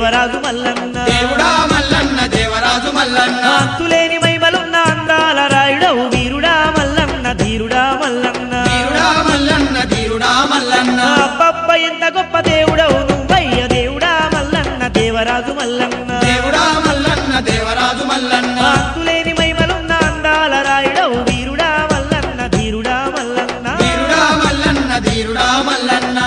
దేవరాజు మల్లన్న దేవుడా మల్లన్న దేవరాజు మల్లన్న అంతులేని మైమలున్న అందాల రాయుడవు వీరుడా మల్లన్న ధీరుడా మల్లన్న వీరుడా మల్లన్న ధీరుడా మల్లన్న అబ్బబ్బ ఎంత గొప్ప దేవుడవు నువ్వయ్య దేవుడా మల్లన్న దేవరాజు మల్లన్న దేవుడా మల్లన్న దేవరాజు మల్లన్న అంతులేని మైమలున్న అందాల రాయుడవు వీరుడా మల్లన్న ధీరుడా మల్లన్న వీరుడా మల్లన్న ధీరుడా మల్లన్న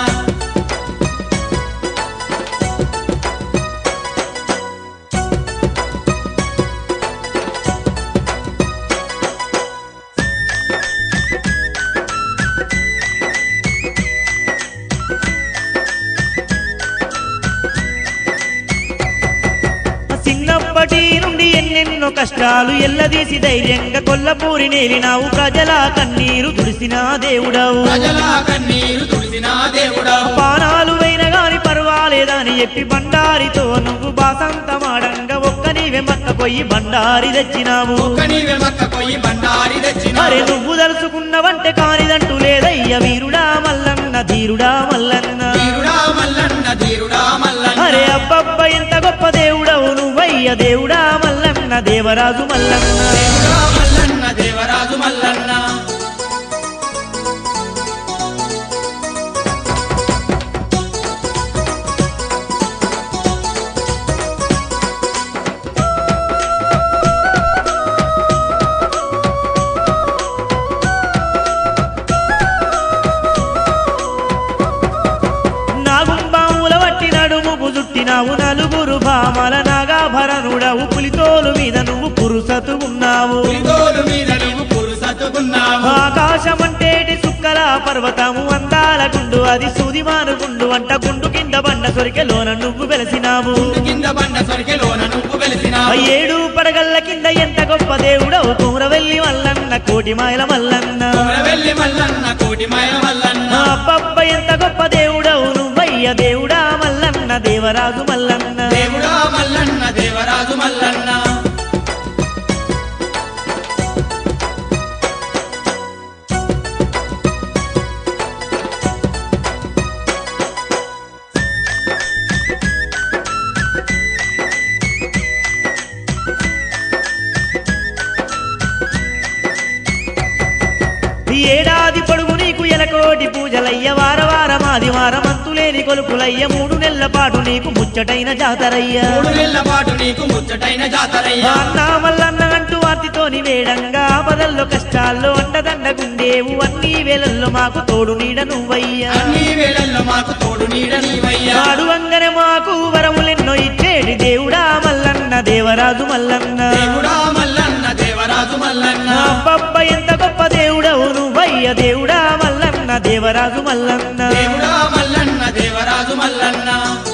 చిన్నప్పటి నుండి ఎన్నెన్నో కష్టాలు ఎల్లదీసి ధైర్యంగా కొల్లపూరి నేలినావు ప్రజల కన్నీరు తుడిసిన దేవుడవు ప్రజల కన్నీరు తుడిసిన దేవుడా పానాలు అయిన గాని పర్వాలేదని చెప్పి బండారితో నువ్వు బాసంతమాడంగా ఒక్క నీవే మక్క పోయి బండారి తెచ్చినావు ఒక్క నీవే మక్క పోయి బండారి తెచ్చిన అరే నువ్వు తలుచుకున్నవంటే కానిదంటూ లేదయ్య వీరుడా మల్లన్న ధీరుడా మల్లన్న వీరుడా మల్లన్న ధీరుడా మల్లన్న అరే అబ్బబ్బ ఎంత గొప్ప దేవుడవు నువ్వయ్య దేవుడా మల్లన్న దేవరాజు మల్లన్న దేవుడా మల్లన్న దేవరాజు మల్లన్న నాగుంబాముల వట్టి నడుము చుట్టినావు నలుగురు భామల నాగాభరణుడవు పులితోలు మీద నువ్వు పురుసతు ఉన్నావు పులితోలు మీద నువ్వు పురుసతుకున్నావు ఆకాశమంటేటి సుక్కల పర్వతము అందాల గుండు అది సూదిమాను గుండు అంట గుండు కింద బండ సొరికెలోన నువ్వు వెలసినావు కింద బండ సొరికెలోన నువ్వు ఆ వెలిసినావు ఏడు పడగల్ల కింద ఎంత గొప్ప దేవుడవు కుమరవెల్లి మల్లన్న కోటి మాయల మల్లన్న వెళ్ళి మల్లన్న కోటి మాయ మల్లన్న ఆ అబ్బబ్బ ఎంత గొప్ప దేవుడవు నువ్వయ్య దేవుడా మల్లన్న దేవరాజు మల్లన్న దేవుడా మల్లన్న దేవరాజు మల్లన్న ఈ ఏడాది పొడుగు నీకు ఎలకోటి పూజలయ్య వార వారం ఆదివారం అంతులేని కొలుపులయ్య మూడు నెలల పాటు నీకు ముచ్చటైన జాతరయ్య మూడు నెలల పాటు నీకు ముచ్చటైన జాతరయ్యా అన్నా మల్లన్న అంటూ వార్తితోని వేడంగా ఆపదల్లో కష్టాల్లో అండదండగుండేవు అన్ని వేళల్లో మాకు తోడు నీడ నువ్వయ్యా అన్ని వేళల్లో మాకు తోడు నీడ నీవయ్యా నాడు వంగనే మాకు వరములెన్నో ఇచ్చేటి దేవుడా మల్లన్న దేవరాజు మల్లన్న దేవుడా మల్లన్న దేవరాజు మల్లన్న అబ్బబ్బ ఎంత గొప్ప దేవుడవు నువ్వయ్య దేవుడా మల్లన్న దేవరాజు మల్లన్న దేవుడా మల్లన్న దేవరాజు మల్లన్న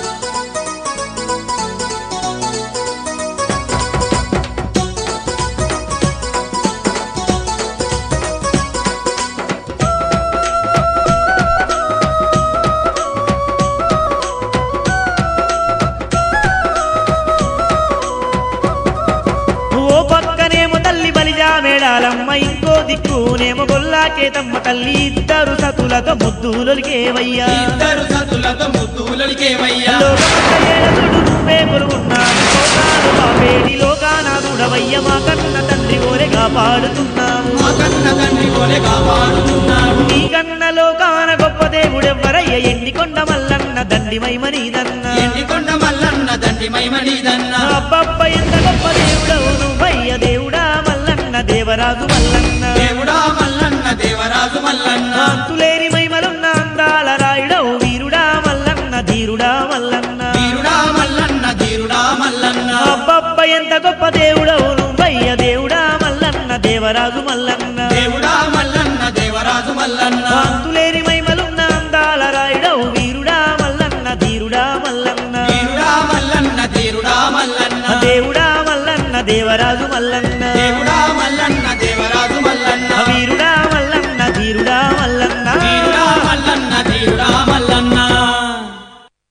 ఓ పక్కనేమో తల్లి బలిజా మేడాలమ్మ ఇంకో దిక్కునేమో గొల్లాకేతమ్మ తల్లి ఇద్దరు సతులతో ముద్దులొలికేవయ్యా ఇద్దరు సతులతో ముద్దులకేవయ్యా లోకమంత ఏలతుడు నువ్వే కొలువున్నావు లోకాలు పాపేటి లోకానాథుడవయ్య మా కన్న తండ్రి ఓరే కాపాడుతున్నావు మా కన్న తండ్రి కోలే కాపాడుతున్నాడు నీ కన్న లోకాన గొప్ప దేవుడెవ్వరయ్య ఎండి కొండ మల్లన్న దండి మైమనీదన్న ఎండికొండ మల్లన్న దండి మైమణిదన్న అబ్బబ్బ ఎంత గొప్ప దేవుడవు నువ్వయ్య దేవుడా మల్లన్న దేవరాజు మల్లన్న దేవుడా మల్లన్న దేవరాజు మల్లన్న అంతులేని మైమలున్న అందాల రాయుడవు వీరుడా మల్లన్న ధీరుడా మల్లన్న వీరుడా మల్లన్న ధీరుడా మల్లన్న అబ్బబ్బ ఎంత గొప్ప దేవుడవు నువ్వయ్య దేవుడా మల్లన్న దేవరాజు మల్లన్న దేవుడా మల్లన్న దేవరాజు మల్లన్న అంతులేని మైమలున్న అందాల రాయుడవు వీరుడా మల్లన్న ధీరుడా మల్లన్న వీరుడా మల్లన్న ధీరుడా మల్లన్న దేవుడా మల్లన్న దేవరాజు మల్లన్న దేవుడా మల్లన్న